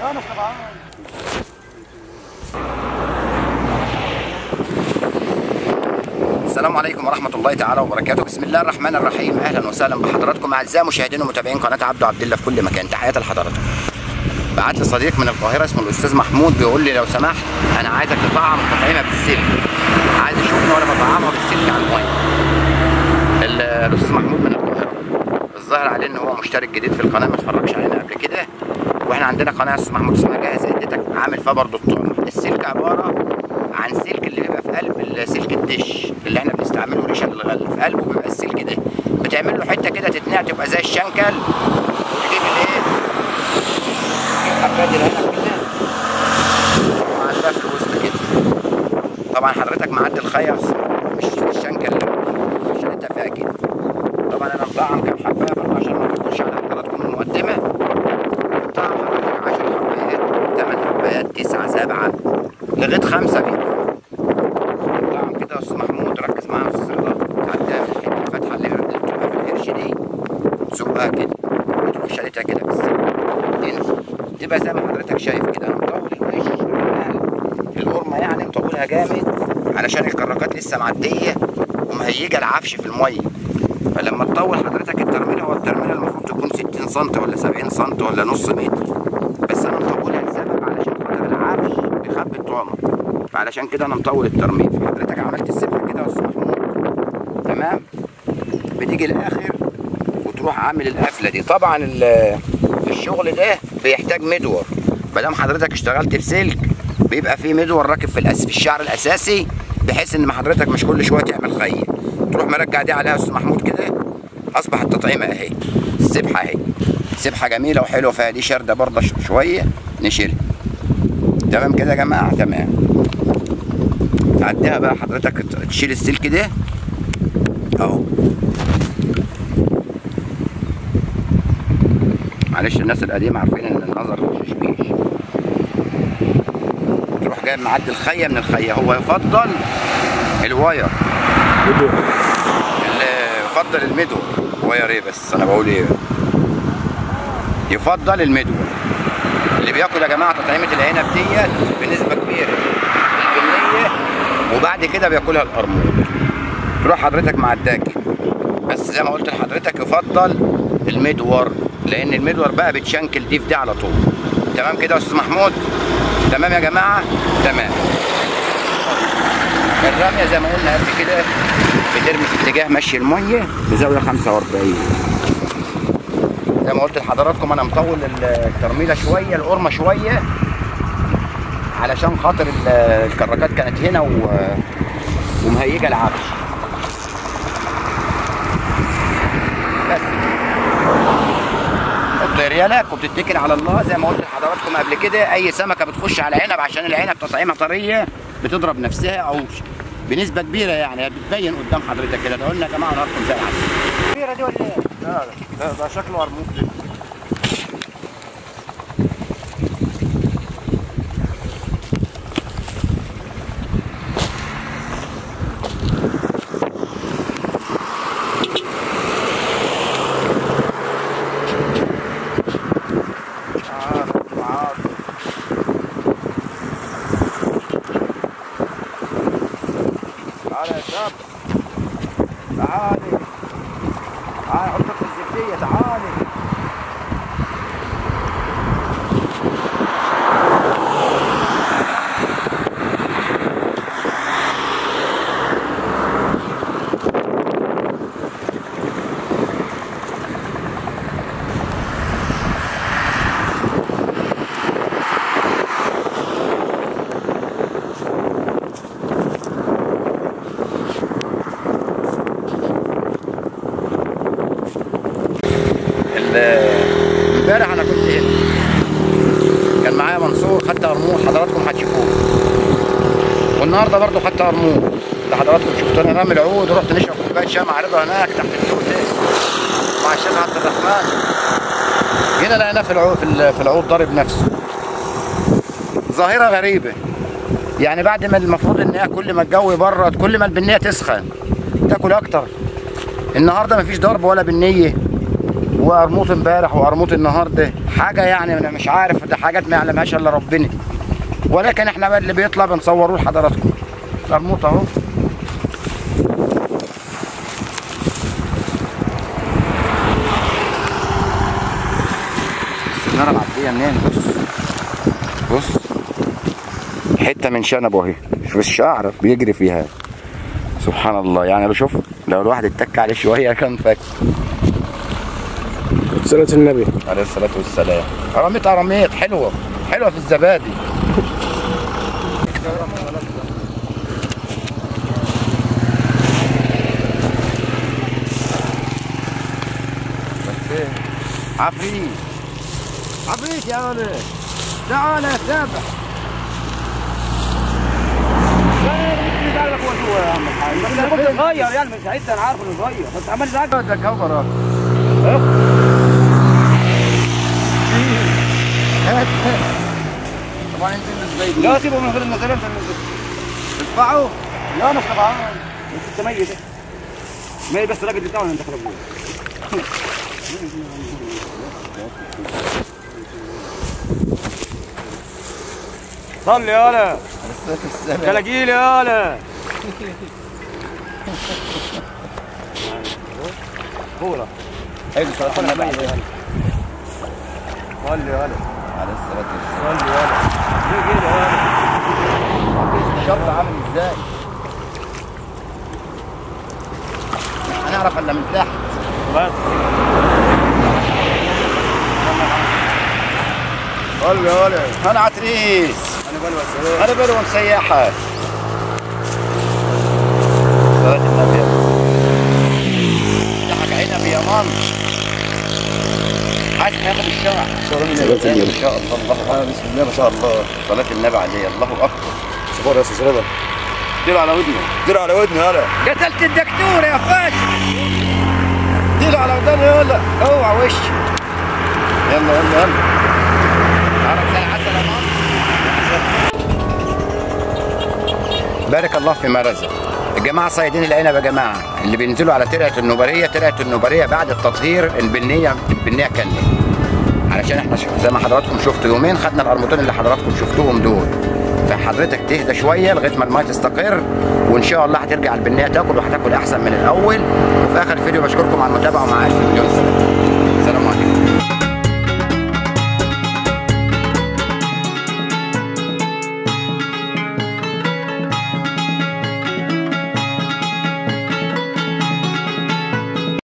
السلام عليكم ورحمة الله تعالى وبركاته، بسم الله الرحمن الرحيم، أهلا وسهلا بحضراتكم أعزائي مشاهدين ومتابعين قناة عبده عبد الله في كل مكان، تحياتي لحضراتكم. بعت لي صديق من القاهرة اسمه الأستاذ محمود بيقول لي لو سمحت أنا عايزك تطعم التطعيمة بالسلك. عايز يشوفني وأنا بطعمها بالسلك على المية. ال- الأستاذ محمود من القاهرة. الظاهر عليه إن هو مشترك جديد في القناة ما اتفرجش علينا قبل كده. واحنا عندنا قناة يا أستاذ محمود اسمها جاهز اديتك عامل فيها برضه الطعم. السلك عبارة عن سلك اللي بيبقى في قلب سلك الدش اللي احنا بنستعمله ريشه للغله في قلبه بيبقى السلك ده بتعمل له حته كده تتنقع تبقى زي الشنكل وتجيب الايه تجيب حبات العنب كده وعندها في الوسط كده طبعا حضرتك معدي الخير مش في الشنكل مش شريتها فيها كده طبعا انا مطعم كام حبايه برضه عشان ما تكونش على حضراتكم المقدمه مطعم حضرتك 10 حبايات 8 حبايات 9 7 لغايه 5 كده طعم كده يا استاذ محمود ركز معايا يا استاذ رضا تعديها من الحته الفتحه اللي اللي بتبقى في القرش دي زقها كده وتروح شالتها كده بالسن تنزل تبقى زي ما حضرتك شايف كده انا مطول الوش القرمه يعني مطولها جامد علشان الكراكات لسه معديه ومهيجه العفش في الميه فلما تطول حضرتك الترميله هو الترميله المفروض تكون 60 سم ولا 70 سم ولا نص متر بس انا مطولها لسبب علشان خاطر العفش بيخبي الطعمه فعلشان كده انا مطول الترميل حضرتك عملت السبحه كده يا استاذ محمود تمام بتيجي الاخر وتروح عامل القفله دي طبعا ال- الشغل ده بيحتاج مدور ما دام حضرتك اشتغلت بسلك بيبقى فيه مدور راكب في الأس... في الشعر الاساسي بحيث ان ما حضرتك مش كل شويه تعمل خي تروح مرجع دي عليها يا استاذ محمود كده اصبح التطعيمه اهي السبحه اهي سبحه جميله وحلوه فيها دي شرده برضه ش- شويه نشيلها تمام كده يا جماعه تمام تعديها بقى حضرتك تشيل السلك ده اهو معلش الناس القديمه عارفين ان النظر مش شبيش تروح جاي معدي الخيه من الخيه هو يفضل الواير اللي يفضل المدور واير ايه بس انا بقول ايه يفضل المدور اللي بياكل يا جماعه تطعيمه العنب ديت بنسبه كبيره البنيه وبعد كده بياكلها القرموط تروح حضرتك مع الداك بس زي ما قلت لحضرتك يفضل المدور لان المدور بقى بتشنكل دي في دي على طول تمام كده يا استاذ محمود تمام يا جماعه تمام الرميه زي ما قلنا قبل كده بترمي في اتجاه مشي الميه بزاويه 45 زي ما قلت لحضراتكم انا مطول الترميله شويه القرمه شويه علشان خاطر ال- الكراكات كانت هنا و... ومهيجه العفش بس حط ريالك وبتتكل على الله زي ما قلت لحضراتكم قبل كده اي سمكه بتخش على عنب عشان العنب تطعيمها طريه بتضرب نفسها او بنسبه كبيره يعني بتبين قدام حضرتك كده ده قلنا يا جماعه نهاركم زي العسل كبيره دي ولا ايه؟ لا ده, ده شكله قرموط تعال تعال تعال يا شاب تعالي تعالي حطك في الزبدية تعالي ال- امبارح انا كنت هنا كان معايا منصور خدت هرمون حضراتكم هتشوفوه والنهارده برضه خدت هرمون ده حضراتكم شفتوني رامي العود ورحت نشرب كوبايه شاي مع رضا هناك تحت التوته مع الشيخ عبد الرحمن جينا لقيناه في العود في ال- في العود ضارب نفسه ظاهره غريبه يعني بعد ما المفروض ان هي كل ما الجو يبرد كل ما البنيه تسخن تاكل اكتر النهارده مفيش ضرب ولا بنيه وقرموط امبارح وقرموط النهارده حاجه يعني انا مش عارف ده حاجات ما يعلمهاش الا ربنا ولكن احنا بقى اللي بيطلع بنصوروه لحضراتكم قرموط اهو السناره معديه منين بص بص حته من شنبه اهي شوف الشعر بيجري فيها سبحان الله يعني لو شوف لو الواحد اتك عليه شويه كان فك صلاة النبي عليه الصلاه والسلام قراميط قراميط حلوه حلوه في الزبادي بس إيه؟ عفريت عفريت يا ولد تعال يا سابح صغير يعني مش عايز انا عارف انه صغير بس عمال يزعج ده كوكرة طبعا انت بالنسبه لي لا سيبه من غير النظر انت تدفعوا لا مش طبعا انت ميت ميت بس راجل بتاعه انت خلاص صلي يا ولا كلاجيل يا ولا كورة حلو صراحه انا بعد صلي يا ولا عليه الصلاه والسلام صلي يا ولا ليه كده يا ولا الشر عامل ازاي مش هنعرف الا من تحت بس صلي يا ولا انا عتريس انا بلوى السلام انا بلوم سياحه صلاة النبي ضحك عنب يا مان عايز هياخد الشمع صلاة ان شاء الله الله اكبر بسم الله ما شاء الله صلاة النبي عليه الله اكبر صبار يا استاذ رضا ديله على ودنه دير على ودني يلا قتلت الدكتور يا فاشل ديله على ودنه يلا اوعى وش يلا يلا يلا عرف زي العسل يا ماما بارك الله فيما رزق الجماعة صيادين العنب يا جماعة اللي بينزلوا على ترعة النوبرية ترعة النوبرية بعد التطهير البنية البنية كنة علشان احنا ش- زي ما حضراتكم شفتوا يومين خدنا القرموطين اللي حضراتكم شفتوهم دول فحضرتك تهدى شويه لغايه ما الميه تستقر وان شاء الله هترجع البنيه تاكل وهتاكل احسن من الاول وفي اخر فيديو بشكركم على المتابعه ومع الف مليون سلامه